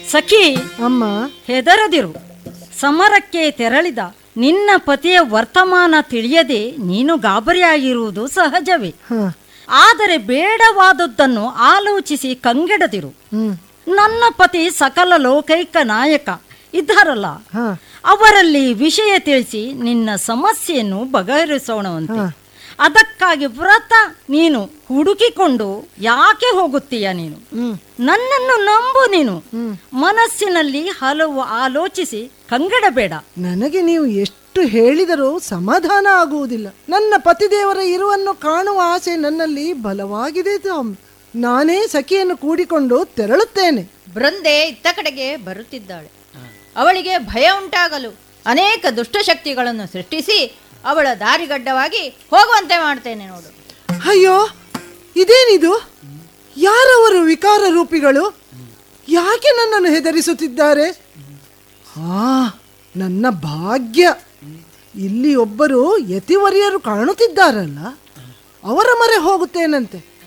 ಸಖಿ ಅಮ್ಮ ಹೆದರದಿರು ಸಮರಕ್ಕೆ ತೆರಳಿದ ನಿನ್ನ ಪತಿಯ ವರ್ತಮಾನ ತಿಳಿಯದೆ ನೀನು ಗಾಬರಿಯಾಗಿರುವುದು ಸಹಜವೇ ಹ ಆದರೆ ಬೇಡವಾದದ್ದನ್ನು ಆಲೋಚಿಸಿ ಕಂಗೆಡದಿರು ಹ್ಮ್ ನನ್ನ ಪತಿ ಸಕಲ ಲೋಕೈಕ ನಾಯಕ ಇದ್ದಾರಲ್ಲ ಹ ಅವರಲ್ಲಿ ವಿಷಯ ತಿಳಿಸಿ ನಿನ್ನ ಸಮಸ್ಯೆಯನ್ನು ಬಗೆಹರಿಸೋಣವಂತೆ ಅದಕ್ಕಾಗಿ ವ್ರತ ನೀನು ಹುಡುಕಿಕೊಂಡು ಯಾಕೆ ಹೋಗುತ್ತೀಯ ನೀನು ಹ್ಮ್ ನನ್ನನ್ನು ನಂಬು ನೀನು ಮನಸ್ಸಿನಲ್ಲಿ ಹಲವು ಆಲೋಚಿಸಿ ಕಂಗೆಡಬೇಡ ನನಗೆ ನೀವು ಎಷ್ಟು ಹೇಳಿದರೂ ಸಮಾಧಾನ ಆಗುವುದಿಲ್ಲ ನನ್ನ ಪತಿದೇವರ ಇರುವನ್ನು ಕಾಣುವ ಆಸೆ ನನ್ನಲ್ಲಿ ಬಲವಾಗಿದೆ ಟಾಮ್. ನಾನೇ ಸಖಿಯನ್ನು ಕೂಡಿಕೊಂಡು ತೆರಳುತ್ತೇನೆ ಬೃಂದೆ ಇತ್ತ ಕಡೆಗೆ ಬರುತ್ತಿದ್ದಾಳೆ ಅವಳಿಗೆ ಭಯ ಉಂಟಾಗಲು ಅನೇಕ ದುಷ್ಟಶಕ್ತಿಗಳನ್ನು ಸೃಷ್ಟಿಸಿ ಅವಳ ದಾರಿಗಡ್ಡವಾಗಿ ಹೋಗುವಂತೆ ಮಾಡ್ತೇನೆ ನೋಡು ಅಯ್ಯೋ ಇದೇನಿದು ಯಾರವರು ವಿಕಾರ ರೂಪಿಗಳು ಯಾಕೆ ನನ್ನನ್ನು ಹೆದರಿಸುತ್ತಿದ್ದಾರೆ ಹಾ ನನ್ನ ಭಾಗ್ಯ ಇಲ್ಲಿ ಒಬ್ಬರು ಯತಿವರಿಯರು ಕಾಣುತ್ತಿದ್ದಾರಲ್ಲ ಅವರ ಮರೆ ಹೋಗುತ್ತೇನಂತೆ